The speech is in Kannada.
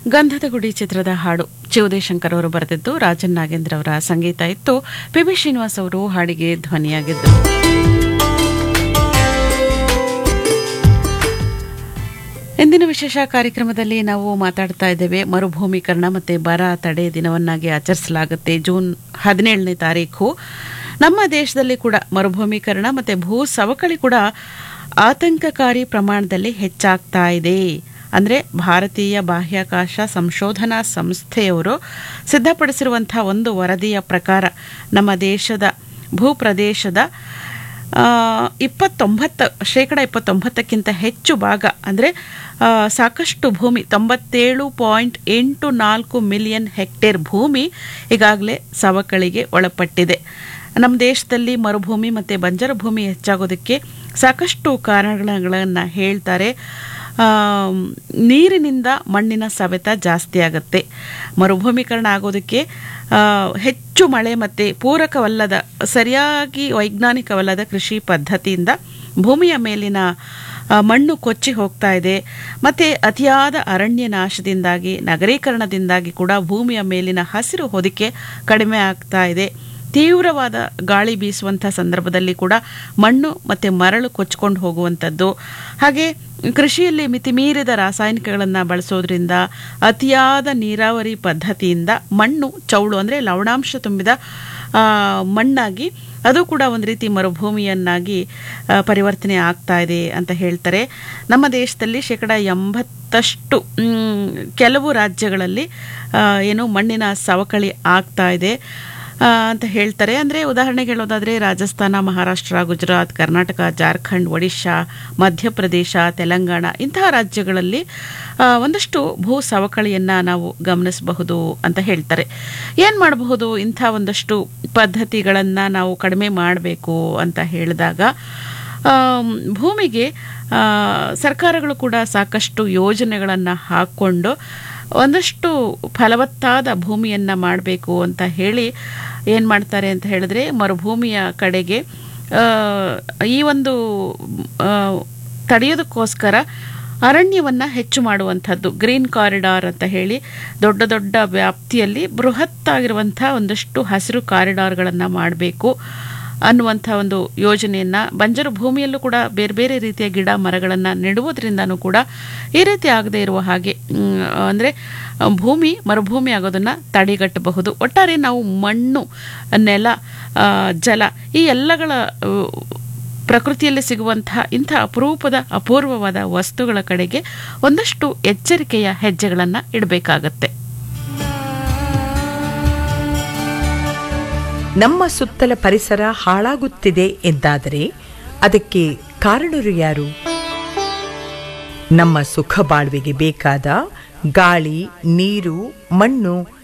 ಗಂಧದ ಗುಡಿ ಚಿತ್ರದ ಹಾಡು ಶಿವದೇಶಂಕರ್ ಅವರು ಬರೆದಿದ್ದು ರಾಜನ್ ನಾಗೇಂದ್ರ ಅವರ ಸಂಗೀತ ಇತ್ತು ಪಿ ಬಿ ಶ್ರೀನಿವಾಸ್ ಅವರು ಹಾಡಿಗೆ ಧ್ವನಿಯಾಗಿದ್ದರು ಇಂದಿನ ವಿಶೇಷ ಕಾರ್ಯಕ್ರಮದಲ್ಲಿ ನಾವು ಮಾತಾಡ್ತಾ ಇದ್ದೇವೆ ಮರುಭೂಮೀಕರಣ ಮತ್ತೆ ಬರ ತಡೆ ದಿನವನ್ನಾಗಿ ಆಚರಿಸಲಾಗುತ್ತೆ ಜೂನ್ ಹದಿನೇಳನೇ ತಾರೀಕು ನಮ್ಮ ದೇಶದಲ್ಲಿ ಕೂಡ ಮರುಭೂಮೀಕರಣ ಮತ್ತೆ ಭೂ ಸವಕಳಿ ಕೂಡ ಆತಂಕಕಾರಿ ಪ್ರಮಾಣದಲ್ಲಿ ಹೆಚ್ಚಾಗ್ತಾ ಇದೆ ಅಂದರೆ ಭಾರತೀಯ ಬಾಹ್ಯಾಕಾಶ ಸಂಶೋಧನಾ ಸಂಸ್ಥೆಯವರು ಸಿದ್ಧಪಡಿಸಿರುವಂತಹ ಒಂದು ವರದಿಯ ಪ್ರಕಾರ ನಮ್ಮ ದೇಶದ ಭೂಪ್ರದೇಶದ ಇಪ್ಪತ್ತೊಂಬತ್ತು ಶೇಕಡ ಇಪ್ಪತ್ತೊಂಬತ್ತಕ್ಕಿಂತ ಹೆಚ್ಚು ಭಾಗ ಅಂದರೆ ಸಾಕಷ್ಟು ಭೂಮಿ ತೊಂಬತ್ತೇಳು ಪಾಯಿಂಟ್ ಎಂಟು ನಾಲ್ಕು ಮಿಲಿಯನ್ ಹೆಕ್ಟೇರ್ ಭೂಮಿ ಈಗಾಗಲೇ ಸವಕಳಿಗೆ ಒಳಪಟ್ಟಿದೆ ನಮ್ಮ ದೇಶದಲ್ಲಿ ಮರುಭೂಮಿ ಮತ್ತು ಬಂಜರ ಭೂಮಿ ಹೆಚ್ಚಾಗೋದಕ್ಕೆ ಸಾಕಷ್ಟು ಕಾರಣಗಳನ್ನು ಹೇಳ್ತಾರೆ ನೀರಿನಿಂದ ಮಣ್ಣಿನ ಸವೆತ ಜಾಸ್ತಿ ಆಗುತ್ತೆ ಮರುಭೂಮೀಕರಣ ಆಗೋದಕ್ಕೆ ಹೆಚ್ಚು ಮಳೆ ಮತ್ತು ಪೂರಕವಲ್ಲದ ಸರಿಯಾಗಿ ವೈಜ್ಞಾನಿಕವಲ್ಲದ ಕೃಷಿ ಪದ್ಧತಿಯಿಂದ ಭೂಮಿಯ ಮೇಲಿನ ಮಣ್ಣು ಕೊಚ್ಚಿ ಹೋಗ್ತಾ ಇದೆ ಮತ್ತು ಅತಿಯಾದ ಅರಣ್ಯ ನಾಶದಿಂದಾಗಿ ನಗರೀಕರಣದಿಂದಾಗಿ ಕೂಡ ಭೂಮಿಯ ಮೇಲಿನ ಹಸಿರು ಹೊದಿಕೆ ಕಡಿಮೆ ಆಗ್ತಾ ಇದೆ ತೀವ್ರವಾದ ಗಾಳಿ ಬೀಸುವಂಥ ಸಂದರ್ಭದಲ್ಲಿ ಕೂಡ ಮಣ್ಣು ಮತ್ತು ಮರಳು ಕೊಚ್ಕೊಂಡು ಹೋಗುವಂಥದ್ದು ಹಾಗೆ ಕೃಷಿಯಲ್ಲಿ ಮಿತಿಮೀರಿದ ರಾಸಾಯನಿಕಗಳನ್ನು ಬಳಸೋದ್ರಿಂದ ಅತಿಯಾದ ನೀರಾವರಿ ಪದ್ಧತಿಯಿಂದ ಮಣ್ಣು ಚೌಳು ಅಂದರೆ ಲವಣಾಂಶ ತುಂಬಿದ ಮಣ್ಣಾಗಿ ಅದು ಕೂಡ ಒಂದು ರೀತಿ ಮರುಭೂಮಿಯನ್ನಾಗಿ ಪರಿವರ್ತನೆ ಆಗ್ತಾ ಇದೆ ಅಂತ ಹೇಳ್ತಾರೆ ನಮ್ಮ ದೇಶದಲ್ಲಿ ಶೇಕಡ ಎಂಬತ್ತಷ್ಟು ಕೆಲವು ರಾಜ್ಯಗಳಲ್ಲಿ ಏನು ಮಣ್ಣಿನ ಸವಕಳಿ ಆಗ್ತಾ ಇದೆ ಅಂತ ಹೇಳ್ತಾರೆ ಅಂದರೆ ಉದಾಹರಣೆಗೆ ಹೇಳೋದಾದರೆ ರಾಜಸ್ಥಾನ ಮಹಾರಾಷ್ಟ್ರ ಗುಜರಾತ್ ಕರ್ನಾಟಕ ಜಾರ್ಖಂಡ್ ಒಡಿಶಾ ಮಧ್ಯಪ್ರದೇಶ ತೆಲಂಗಾಣ ಇಂತಹ ರಾಜ್ಯಗಳಲ್ಲಿ ಒಂದಷ್ಟು ಭೂ ಸವಕಳಿಯನ್ನು ನಾವು ಗಮನಿಸಬಹುದು ಅಂತ ಹೇಳ್ತಾರೆ ಏನು ಮಾಡಬಹುದು ಇಂಥ ಒಂದಷ್ಟು ಪದ್ಧತಿಗಳನ್ನು ನಾವು ಕಡಿಮೆ ಮಾಡಬೇಕು ಅಂತ ಹೇಳಿದಾಗ ಭೂಮಿಗೆ ಸರ್ಕಾರಗಳು ಕೂಡ ಸಾಕಷ್ಟು ಯೋಜನೆಗಳನ್ನು ಹಾಕ್ಕೊಂಡು ಒಂದಷ್ಟು ಫಲವತ್ತಾದ ಭೂಮಿಯನ್ನು ಮಾಡಬೇಕು ಅಂತ ಹೇಳಿ ಏನು ಮಾಡ್ತಾರೆ ಅಂತ ಹೇಳಿದ್ರೆ ಮರುಭೂಮಿಯ ಕಡೆಗೆ ಈ ಒಂದು ತಡೆಯೋದಕ್ಕೋಸ್ಕರ ಅರಣ್ಯವನ್ನು ಹೆಚ್ಚು ಮಾಡುವಂಥದ್ದು ಗ್ರೀನ್ ಕಾರಿಡಾರ್ ಅಂತ ಹೇಳಿ ದೊಡ್ಡ ದೊಡ್ಡ ವ್ಯಾಪ್ತಿಯಲ್ಲಿ ಬೃಹತ್ತಾಗಿರುವಂಥ ಒಂದಷ್ಟು ಹಸಿರು ಕಾರಿಡಾರ್ಗಳನ್ನು ಮಾಡಬೇಕು ಅನ್ನುವಂಥ ಒಂದು ಯೋಜನೆಯನ್ನು ಬಂಜರು ಭೂಮಿಯಲ್ಲೂ ಕೂಡ ಬೇರೆ ಬೇರೆ ರೀತಿಯ ಗಿಡ ಮರಗಳನ್ನು ನೆಡುವುದರಿಂದನೂ ಕೂಡ ಈ ರೀತಿ ಆಗದೇ ಇರುವ ಹಾಗೆ ಅಂದರೆ ಭೂಮಿ ಮರುಭೂಮಿ ಆಗೋದನ್ನು ತಡೆಗಟ್ಟಬಹುದು ಒಟ್ಟಾರೆ ನಾವು ಮಣ್ಣು ನೆಲ ಜಲ ಈ ಎಲ್ಲಗಳ ಪ್ರಕೃತಿಯಲ್ಲಿ ಸಿಗುವಂತಹ ಇಂಥ ಅಪರೂಪದ ಅಪೂರ್ವವಾದ ವಸ್ತುಗಳ ಕಡೆಗೆ ಒಂದಷ್ಟು ಎಚ್ಚರಿಕೆಯ ಹೆಜ್ಜೆಗಳನ್ನು ಇಡಬೇಕಾಗತ್ತೆ ನಮ್ಮ ಸುತ್ತಲ ಪರಿಸರ ಹಾಳಾಗುತ್ತಿದೆ ಎಂದಾದರೆ ಅದಕ್ಕೆ ಕಾರಣರು ಯಾರು ನಮ್ಮ ಸುಖ ಬಾಳ್ವೆಗೆ ಬೇಕಾದ ಗಾಳಿ ನೀರು ಮಣ್ಣು